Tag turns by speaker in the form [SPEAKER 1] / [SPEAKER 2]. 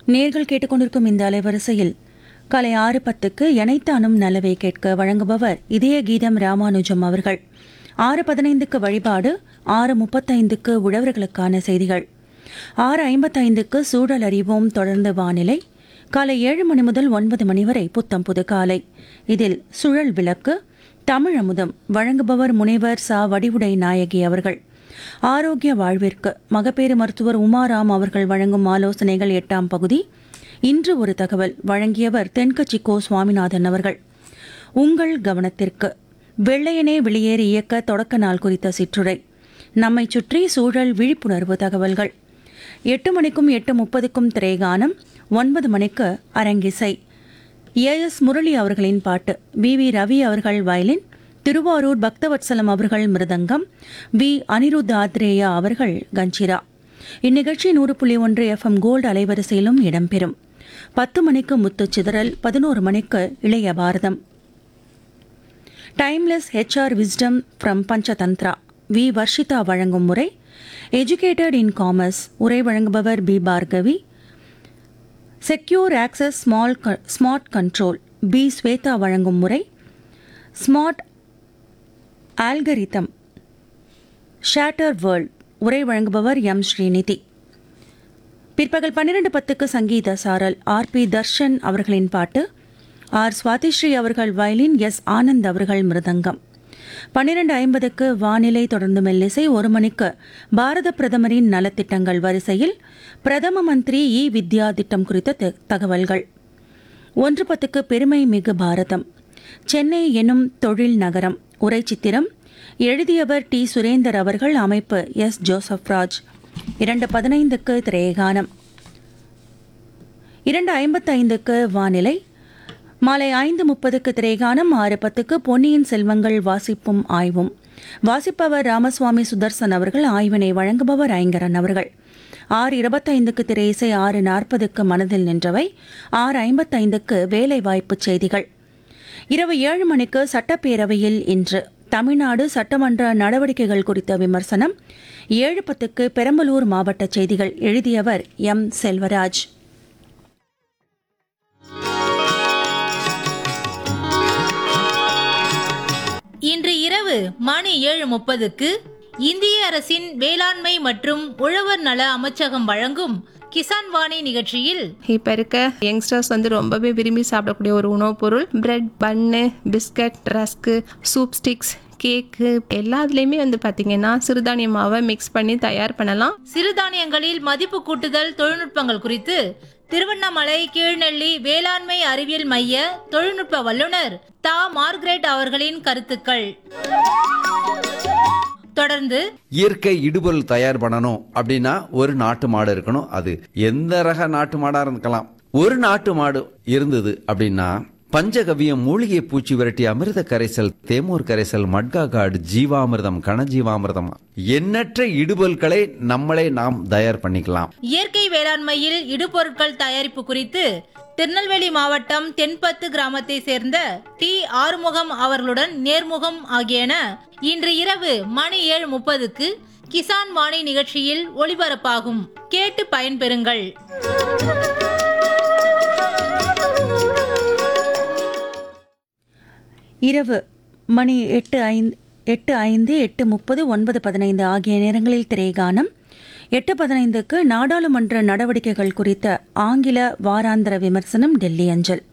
[SPEAKER 1] நேர்கள் கேட்டுக்கொண்டிருக்கும் இந்த அலைவரிசையில் காலை ஆறு பத்துக்கு எனைத்தானும் நல்லவை கேட்க வழங்குபவர் இதய கீதம் ராமானுஜம் அவர்கள் ஆறு பதினைந்துக்கு வழிபாடு ஆறு முப்பத்தைந்துக்கு உழவர்களுக்கான செய்திகள் ஆறு ஐம்பத்தைந்துக்கு சூழல் அறிவோம் தொடர்ந்து வானிலை காலை ஏழு மணி முதல் ஒன்பது மணி வரை புத்தம் புது காலை இதில் சுழல் விளக்கு தமிழ் அமுதம் வழங்குபவர் முனைவர் சா வடிவுடை நாயகி அவர்கள் ஆரோக்கிய வாழ்விற்கு மகப்பேறு மருத்துவர் உமாராம் அவர்கள் வழங்கும் ஆலோசனைகள் எட்டாம் பகுதி இன்று ஒரு தகவல் வழங்கியவர் தென்கட்சி கோ சுவாமிநாதன் அவர்கள் உங்கள் கவனத்திற்கு வெள்ளையனே வெளியேறி இயக்க தொடக்க நாள் குறித்த சிற்றுரை நம்மை சுற்றி சூழல் விழிப்புணர்வு தகவல்கள் எட்டு மணிக்கும் எட்டு முப்பதுக்கும் திரைகானம் ஒன்பது மணிக்கு அரங்கிசை ஏ எஸ் முரளி அவர்களின் பாட்டு வி வி ரவி அவர்கள் வயலின் திருவாரூர் பக்தவத்சலம் அவர்கள் மிருதங்கம் வி அனிருத் ஆத்ரேயா அவர்கள் கஞ்சிரா இந்நிகழ்ச்சி நூறு புள்ளி ஒன்று எஃப்எம் கோல்டு அலைவரிசையிலும் இடம்பெறும் பத்து மணிக்கு முத்துச் சிதறல் பதினோரு மணிக்கு இளைய பாரதம் timeless HR wisdom from Panchatantra V Varshitha வழங்கும் முறை எஜுகேட்டட் இன் காமர்ஸ் உரை வழங்குபவர் B Bhargavi secure access small smart control B Swetha வழங்கும் முறை ஸ்மார்ட் ஆல்கரிதம் ஷேட்டர் வேர்ல்ட் உரை வழங்குபவர் எம் ஸ்ரீநிதி பிற்பகல் பன்னிரண்டு பத்துக்கு சங்கீத சாரல் ஆர் பி தர்ஷன் அவர்களின் பாட்டு ஆர் சுவாதிஸ்ரீ அவர்கள் வயலின் எஸ் ஆனந்த் அவர்கள் மிருதங்கம் பன்னிரண்டு ஐம்பதுக்கு வானிலை தொடர்ந்து மெல்லிசை ஒரு மணிக்கு பாரத பிரதமரின் நலத்திட்டங்கள் வரிசையில் பிரதம மந்திரி இ வித்யா திட்டம் குறித்த த- தகவல்கள் ஒன்று பத்துக்கு பெருமை மிகு பாரதம் சென்னை எனும் தொழில் நகரம் உரை சித்திரம் எழுதியவர் டி சுரேந்தர் அவர்கள் அமைப்பு எஸ் ஜோசப் ராஜ் இரண்டு பதினைந்துக்கு திரேகானம் இரண்டு ஐம்பத்தைந்துக்கு வானிலை மாலை ஐந்து முப்பதுக்கு திரைகானம் ஆறு பத்துக்கு பொன்னியின் செல்வங்கள் வாசிப்பும் ஆய்வும் வாசிப்பவர் ராமசுவாமி சுதர்சன் அவர்கள் ஆய்வினை வழங்குபவர் ஐங்கரன் அவர்கள் ஆறு இருபத்தைந்துக்கு திரை இசை ஆறு நாற்பதுக்கு மனதில் நின்றவை ஆறு ஐம்பத்தைந்துக்கு வேலை வாய்ப்புச் செய்திகள் இரவு ஏழு மணிக்கு சட்டப்பேரவையில் இன்று தமிழ்நாடு சட்டமன்ற நடவடிக்கைகள் குறித்த விமர்சனம் ஏழு பத்துக்கு பெரம்பலூர் மாவட்ட செய்திகள் எழுதியவர் எம் செல்வராஜ்
[SPEAKER 2] இன்று இரவு மணி ஏழு முப்பதுக்கு இந்திய அரசின் வேளாண்மை மற்றும் உழவர் நல அமைச்சகம் வழங்கும் கிசான் வாணி நிகழ்ச்சியில்
[SPEAKER 3] இப்போ இருக்க யங்ஸ்டர்ஸ் வந்து ரொம்பவே விரும்பி சாப்பிடக்கூடிய ஒரு உணவுப் பொருள் bread bun biscuit rusk soup sticks cake எல்லாத்துலேயுமே வந்து பார்த்தீங்கன்னா சிறுதானிய மாவை மிக்ஸ் பண்ணி தயார் பண்ணலாம்
[SPEAKER 2] சிறுதானியங்களில் மதிப்பு கூட்டுதல் தொழில்நுட்பங்கள் குறித்து திருவண்ணாமலை கீழ்நெல்லி வேளாண்மை அறிவியல் மைய தொழில்நுட்ப வல்லுநர் தா மார்க்ரெட் அவர்களின் கருத்துக்கள் தொடர்ந்து
[SPEAKER 4] இயற்கை இடுபொருள் தயார் பண்ணணும் அப்படின்னா ஒரு நாட்டு மாடு இருக்கணும் அது எந்த ரக நாட்டு மாடா இருக்கலாம் ஒரு நாட்டு மாடு இருந்தது அப்படின்னா பஞ்சகவியம் மூலிகை பூச்சி விரட்டி அமிர்த கரைசல் தேமூர் கரைசல் மட்கா காடு ஜீவாமிர்தம் கனஜீவாமிர்தம் எண்ணற்ற இடுபொருட்களை நம்மளே நாம் தயார் பண்ணிக்கலாம்
[SPEAKER 2] இயற்கை வேளாண்மையில் இடுபொருட்கள் தயாரிப்பு குறித்து திருநெல்வேலி மாவட்டம் தென்பத்து கிராமத்தை சேர்ந்த டி ஆறுமுகம் அவர்களுடன் நேர்முகம் ஆகியன இன்று இரவு மணி ஏழு முப்பதுக்கு கிசான் வாணி நிகழ்ச்சியில் ஒளிபரப்பாகும் கேட்டு பயன்பெறுங்கள்
[SPEAKER 1] இரவு மணி எட்டு ஐந்து எட்டு ஐந்து எட்டு முப்பது ஒன்பது பதினைந்து ஆகிய நேரங்களில் திரைகானம் எட்டு பதினைந்துக்கு நாடாளுமன்ற நடவடிக்கைகள் குறித்த ஆங்கில வாராந்திர விமர்சனம் டெல்லி அஞ்சல்